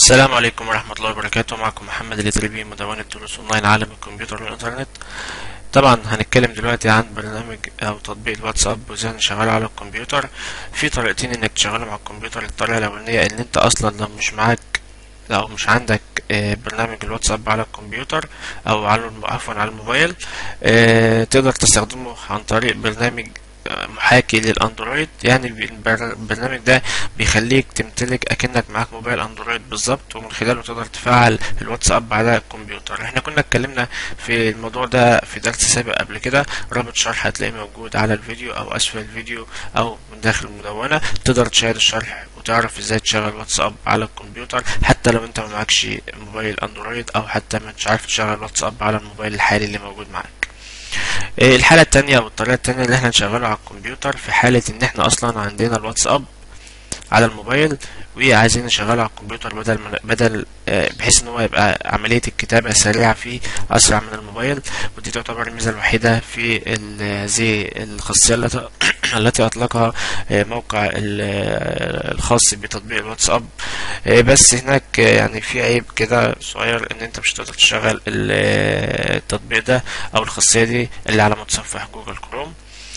السلام عليكم ورحمة الله وبركاته معكم محمد الإدريبي مدونة دروس أونلاين عالم الكمبيوتر والإنترنت طبعا هنتكلم دلوقتي عن برنامج أو تطبيق الواتساب وإزاي نشغله على الكمبيوتر في طريقتين إنك تشغله مع الكمبيوتر الطريقة الأولانية إن أنت أصلا لو مش معاك لو مش عندك آه، برنامج الواتساب على الكمبيوتر او على الم- عفوا على الموبايل آه، تقدر تستخدمه عن طريق برنامج آه، محاكي للاندرويد يعني البر- البرنامج ده بيخليك تمتلك اكنك معاك موبايل اندرويد بالظبط ومن خلاله تقدر تفعل الواتساب على الكمبيوتر احنا كنا اتكلمنا في الموضوع ده في درس سابق قبل كده رابط شرح هتلاقيه موجود على الفيديو او اسفل الفيديو او من داخل المدونة تقدر تشاهد الشرح وتعرف ازاي تشغل واتساب على الكمبيوتر حتى لو انت ما معكش موبايل اندرويد او حتى ما انتش عارف تشغل واتساب على الموبايل الحالي اللي موجود معاك إيه الحالة التانية او الطريقة التانية اللي احنا نشغله على الكمبيوتر في حالة ان احنا اصلا عندنا الواتساب على الموبايل وعايزين نشغله على الكمبيوتر بدل من بدل آه، بحيث ان هو يبقى عملية الكتابة سريعة فيه اسرع من الموبايل ودي تعتبر الميزة الوحيدة في ال- زي الخاصية التي التي اطلقها آه، موقع ال- آه، الخاص بتطبيق الواتساب آه، بس هناك آه، يعني في عيب كده صغير ان انت مش هتقدر تشغل ال- آه، التطبيق ده او الخاصية دي اللي على متصفح جوجل كروم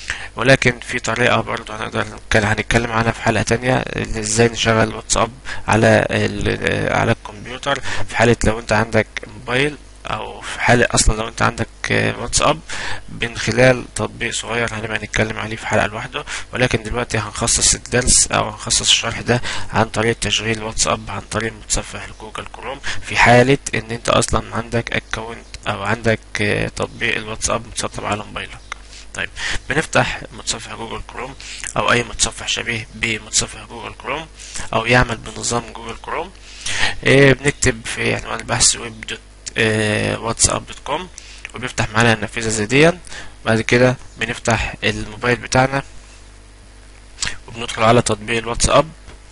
ولكن في طريقة برضه هنقدر نتكلم هنتكلم عنها في حلقة تانية إن ازاي نشغل الواتساب على ال- على الكمبيوتر في حالة لو انت عندك موبايل او في حالة اصلا لو انت عندك آه، واتساب من خلال تطبيق صغير هنبقى نتكلم عليه في حلقة لوحده ولكن دلوقتي هنخصص الدرس او هنخصص الشرح ده عن طريقة تشغيل الواتساب عن طريق متصفح جوجل كروم في حالة ان انت اصلا عندك اكونت او عندك آه، تطبيق الواتساب متسطب على موبايلك طيب بنفتح متصفح جوجل كروم او اي متصفح شبيه بمتصفح جوجل كروم او يعمل بنظام جوجل كروم إيه بنكتب في عنوان البحث ويب دوت آه، واتساب دوت كوم وبيفتح معانا النافذة زي دي بعد كده بنفتح الموبايل بتاعنا وبندخل على تطبيق الواتساب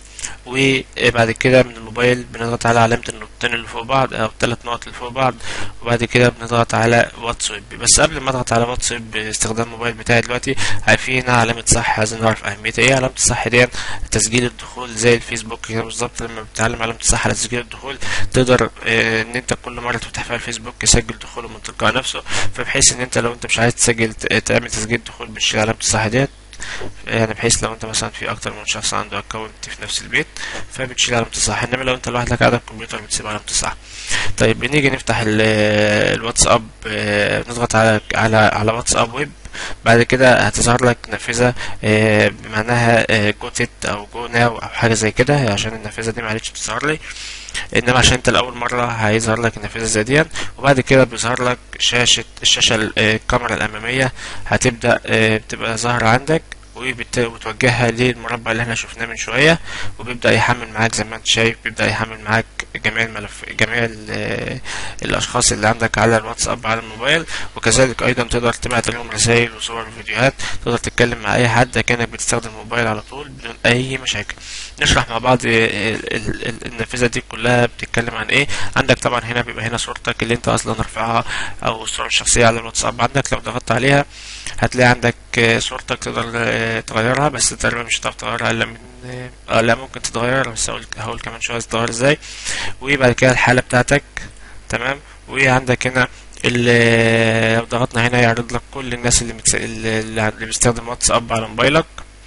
وبعد كده من الموبايل بنضغط على علامة النقطتين اللي فوق بعض أو الثلاث نقط اللي فوق بعض وبعد كده بنضغط على واتساب بس قبل ما اضغط على واتساب باستخدام الموبايل بتاعي دلوقتي في هنا علامة صح عايزين نعرف أهميتها ايه علامة الصح دي تسجيل الدخول زي الفيسبوك كده بالظبط لما بتعلم علامة الصح على تسجيل الدخول تقدر آه، ان انت كل مرة تفتح فيها الفيسبوك يسجل دخوله من تلقاء نفسه فبحيث ان انت لو انت مش عايز تسجل ت- تعمل تسجيل دخول بتشيل علامة الصح ديت يعني بحيث لو انت مثلا في اكتر من شخص عنده اكونت في نفس البيت فبتشيل علامة الصح انما لو انت لوحدك قاعد على الكمبيوتر بتسيب علامة الصح طيب بنيجي نفتح ال- الواتساب آه، نضغط على على على واتساب ويب بعد كده هتظهر لك نافذة آه، بمعناها جو تيت او جو ناو او حاجة زي كده عشان النافذة دي معلش بتظهر لي انما عشان انت لاول مرة هيظهر لك النافذة زي دي وبعد كده بيظهر لك شاشة الشاشة ال- آه، الكاميرا الامامية هتبدأ آه، بتبقى ظاهرة عندك وبت- وتوجهها للمربع اللي احنا شفناه من شوية وبيبدأ يحمل معاك زي ما انت شايف بيبدأ يحمل معاك جميع الملف جميع ال- الاشخاص اللي عندك على الواتساب على الموبايل وكذلك ايضا تقدر تبعت لهم رسائل وصور وفيديوهات تقدر تتكلم مع اي حد كانك بتستخدم الموبايل على طول بدون اي مشاكل نشرح مع بعض ال- ال- ال- النافذه دي كلها بتتكلم عن ايه عندك طبعا هنا بيبقى هنا صورتك اللي انت اصلا رافعها او الصوره الشخصيه على الواتساب عندك لو ضغطت عليها هتلاقي عندك آه، صورتك تقدر آه، تغيرها بس تقريبا مش هتعرف تغيرها الا من اه لا ممكن تتغير بس هقول هقول كمان شويه تتغير ازاي وبعد كده الحاله بتاعتك تمام وعندك هنا ال- لو ضغطنا هنا يعرض لك كل الناس اللي متس... اللي اللي بيستخدم واتساب على موبايلك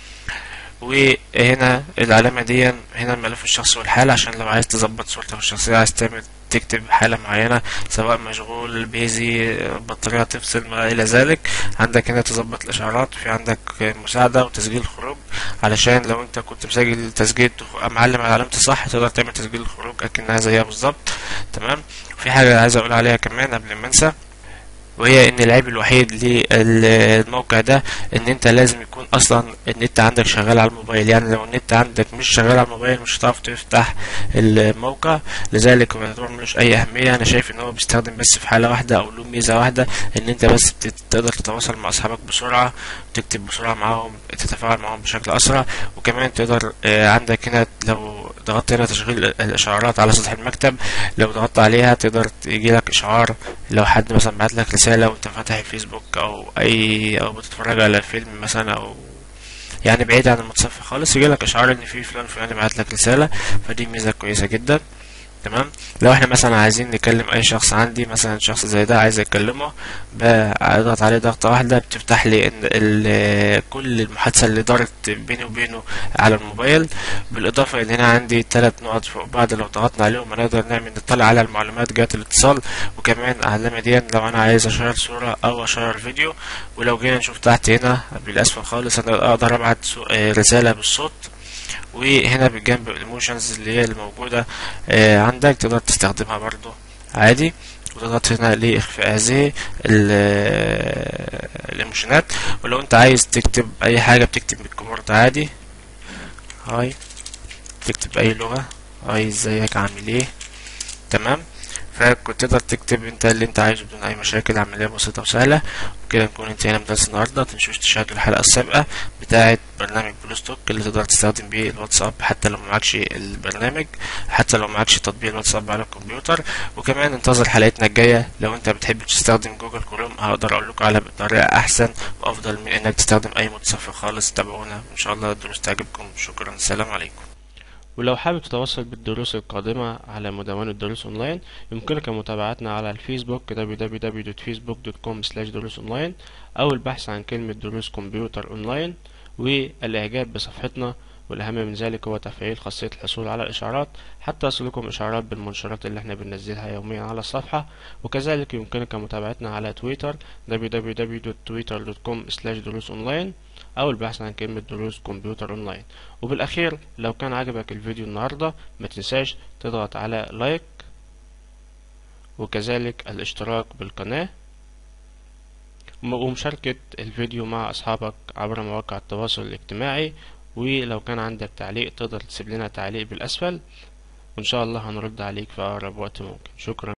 وهنا العلامة دي هنا الملف الشخصي والحالة عشان لو عايز تظبط صورتك الشخصية عايز تعمل تكتب حالة معينة سواء مشغول بيزي بطارية تفصل ما إلى ذلك عندك هنا تظبط الإشعارات في عندك مساعدة وتسجيل خروج علشان لو أنت كنت مسجل تسجيل دخول- معلم على علامة الصح تقدر تعمل تسجيل الخروج أكنها زيها بالظبط تمام في حاجة عايز أقول عليها كمان قبل ما أنسى وهي ان العيب الوحيد للموقع ده ان انت لازم يكون اصلا النت عندك شغال على الموبايل يعني لو النت عندك مش شغال على الموبايل مش هتعرف تفتح الموقع لذلك هو يعتبر ملوش اي اهميه انا شايف ان هو بيستخدم بس في حاله واحده او له ميزه واحده ان انت بس بت- تقدر تتواصل مع اصحابك بسرعه تكتب بسرعه معاهم تتفاعل معاهم بشكل اسرع وكمان تقدر آه، عندك هنا لو ضغطت هنا تشغيل الاشعارات على سطح المكتب لو ضغطت عليها تقدر يجي لك اشعار لو حد مثلا بعت لك رساله وانت فاتح الفيسبوك او اي او بتتفرج على فيلم مثلا او يعني بعيد عن المتصفح خالص يجي لك اشعار ان في فلان فلان بعت لك رساله فدي ميزه كويسه جدا تمام لو احنا مثلا عايزين نكلم اي شخص عندي مثلا شخص زي ده عايز اكلمه بضغط عليه ضغطه واحده بتفتح لي ان ال- كل المحادثه اللي دارت بيني وبينه على الموبايل بالاضافه ان هنا عندي ثلاث نقط فوق بعض لو ضغطنا عليهم هنقدر نعمل نطلع على المعلومات جهات الاتصال وكمان علامه دي لو انا عايز اشير صوره او اشير فيديو ولو جينا نشوف تحت هنا بالاسفل خالص انا اقدر ابعت سو- آه، رساله بالصوت وهنا بالجنب الايموشنز اللي هي الموجودة آه، عندك تقدر تستخدمها برضو عادي وتضغط هنا لإخفاء هذه ال- الايموشنات ولو انت عايز تكتب اي حاجة بتكتب بالكيبورد عادي هاي تكتب اي لغة هاي ازيك عامل ايه تمام فكنت تقدر تكتب انت اللي انت عايزه بدون اي مشاكل عملية بسيطة وسهلة وكده نكون انتهينا من درس النهاردة متنسوش تشاهدوا الحلقة السابقة بتاعة برنامج بلوستوك اللي تقدر تستخدم بيه الواتساب حتى لو معكش البرنامج حتى لو معكش تطبيق الواتساب على الكمبيوتر وكمان انتظر حلقتنا الجاية لو انت بتحب تستخدم جوجل كروم هقدر اقول لكم على طريقة احسن وافضل من انك تستخدم اي متصفح خالص تابعونا ان شاء الله الدروس تعجبكم شكرا السلام عليكم ولو حابب تتواصل بالدروس القادمة على مدونة دروس أونلاين يمكنك متابعتنا على الفيسبوك www.facebook.com دروس أونلاين أو البحث عن كلمة دروس كمبيوتر أونلاين والإعجاب بصفحتنا والأهم من ذلك هو تفعيل خاصية الحصول على الإشعارات حتى يصلكم إشعارات بالمنشورات اللي احنا بننزلها يوميا على الصفحة وكذلك يمكنك متابعتنا على تويتر www.twitter.com دروس أونلاين أو البحث عن كلمة دروس كمبيوتر أونلاين وبالأخير لو كان عجبك الفيديو النهاردة ما تنساش تضغط على لايك وكذلك الاشتراك بالقناة ومشاركة الفيديو مع أصحابك عبر مواقع التواصل الاجتماعي ولو كان عندك تعليق تقدر تسيب لنا تعليق بالأسفل وإن شاء الله هنرد عليك في أقرب وقت ممكن شكرا